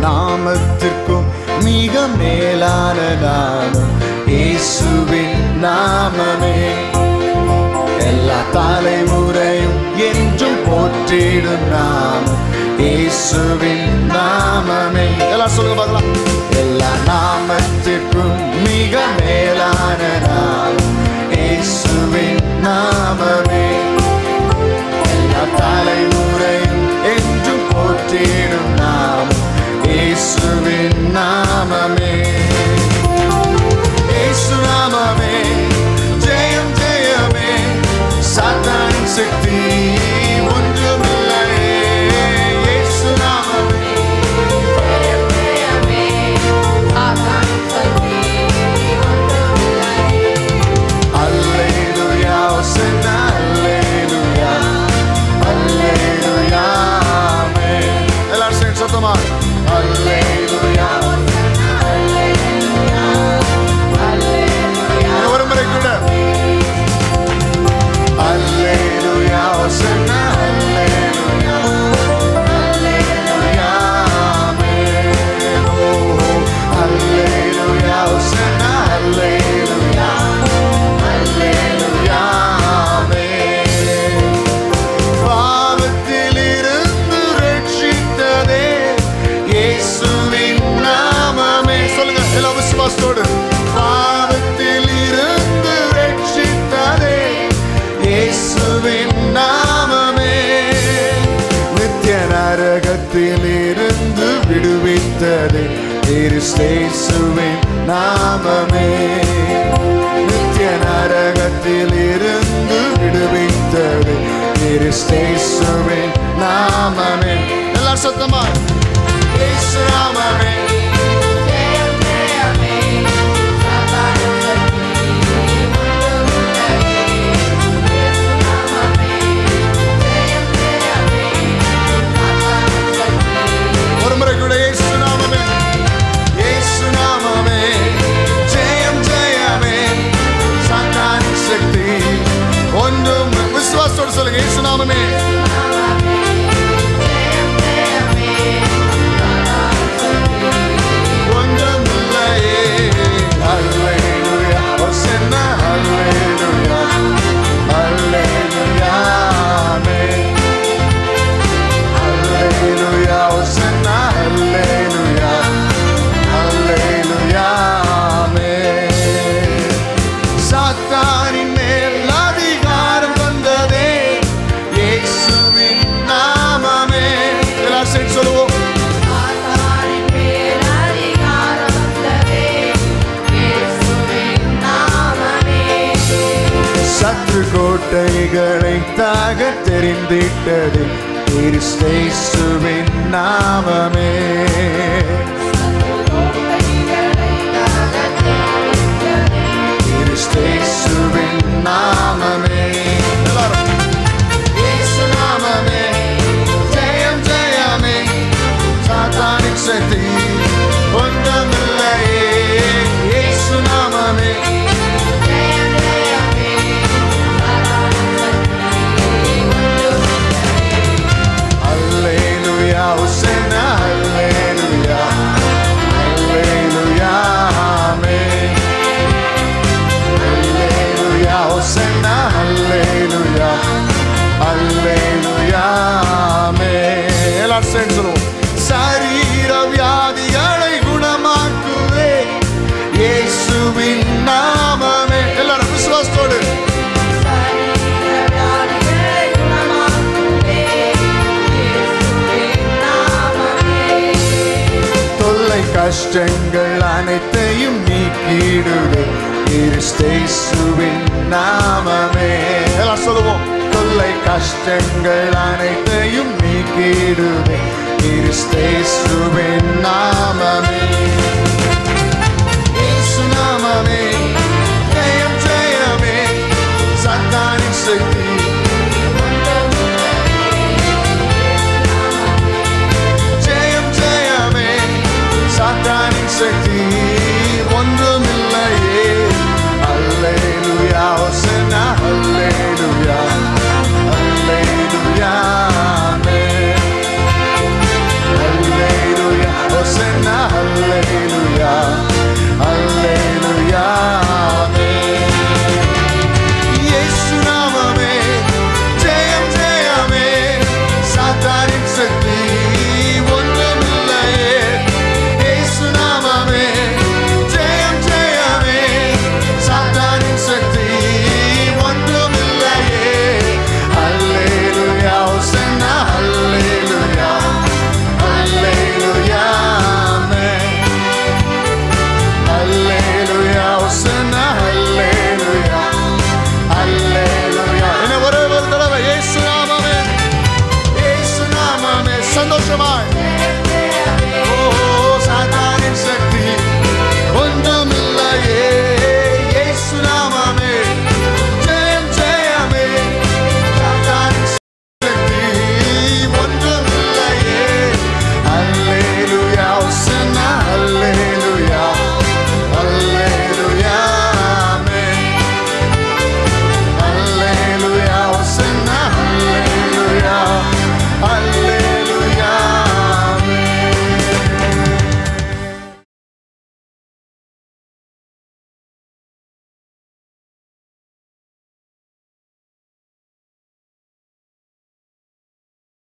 நாமத்திற்கும் மிக மேலான நாமம் இயேசுவின் நாமமே எல்லா தலைமுறையும் என்றும் போற்றிடும் நாமம் இயேசுவின் நாமமே எல்லாம் சொல்லுங்க பார்க்கலாம் எல்லா நாமத்திற்கும் மிக மேலான நாமம் இயேசுவின் நாமமே எல்லா தலைமுறையும் என்றும் போற்றிடும் நாமம் இயேசுவின் நாமமே இயேசு நாமமே ஜெயம் ஜெயமே சாத்தானின் சக்தி ஒன்றுமில்லையே இயேசு நாமமே அல்லேலூயா ஒசன்னா அல்லேலூயா அல்லேலூயா ஆமென் எல்லாரும் சேர்ந்து சத்தமா அல்லேலூயா இன்னும் ஒரு முறை கூட அல்லேலூயா ஒசன்னா அல்லேலூயா அல்லேலூயா ஆமென் ஓ அல்லேலூயா ஒசன்னா அல்லேலூயா அல்லேலூயா ஆமென் பாவத்திலிருந்து ரட்சித்ததே இயேசுவின் நாமமே சொல்லுங்க எல்லா விசுவாசத்தோடு பாவத்திலிருந்து ரட்சித்ததே இயேசுவின் நாமமே நித்திய நரகத்திலிருந்து விடுவித்ததே கிறிஸ்தேசுவின் நாமமே நித்திய நரகத்திலிருந்து விடுவித்தது கிறிஸ்தேசுவின் நாமமே எல்லாரும் சத்தமா இயேசு நாமமே ஒரு முறை கூட இயேசு நாமமே இயேசு நாமமே ஜெயம் ஜெயமே சாத்தானின் சக்தி ஒன்றும் விசுவாசத்தோடு சொல்லுங்க இயேசு நாமமே ஒன்றுமில்லையே. அல்லேலூயா. ஒசன்னா அல்லேலூயா. அல்லேலூயா. ஆமென். அல்லேலூயா. ஒசன்னா அல்லேலூயா. அல்லேலூயா. ஆமென். சாத்தானின் மேல் அதிகாரம் வந்ததே இயேசுவின் நாமமே எல்லாரும் சேர்ந்து சொல்லுவோம் சத்ரு கோட்டைகளை தாக தெரிந்திட்டது கிறிஸ்தேசுவின் நாமமே கிறிஸ்தேசுவின் நாமமே எல்லாரும் இயேசு நாமமே ஜெயம் ஜெயமே சாத்தானின் சக்தி ஒன்றுமில்லையே இயேசு நாமமே அல்லேலூயா உசேனா அல்லேலூயா அல்லேலூயா ஆமென் அல்லேலூயா உசேனா அல்லேலூயா அல்லேலூயா ஆமென் எல்லாரும் சேர்ந்து சொல்லுவோம் சரீர வியாதிகளை குணமாக்குவே இயேசுவின் நாமமே எல்லாரும் விசுவாசத்தோடு தொல்லை கஷ்டங்கள் அனைத்தையும் நீக்கிடுவே கிறிஸ்தேசுவின் நாமமே எல்லாம் சொல்லுவோம் தொல்லை கஷ்டங்கள் அனைத்தையும் நீக்கிடுவே கிறிஸ்தேசுவின் நாமமே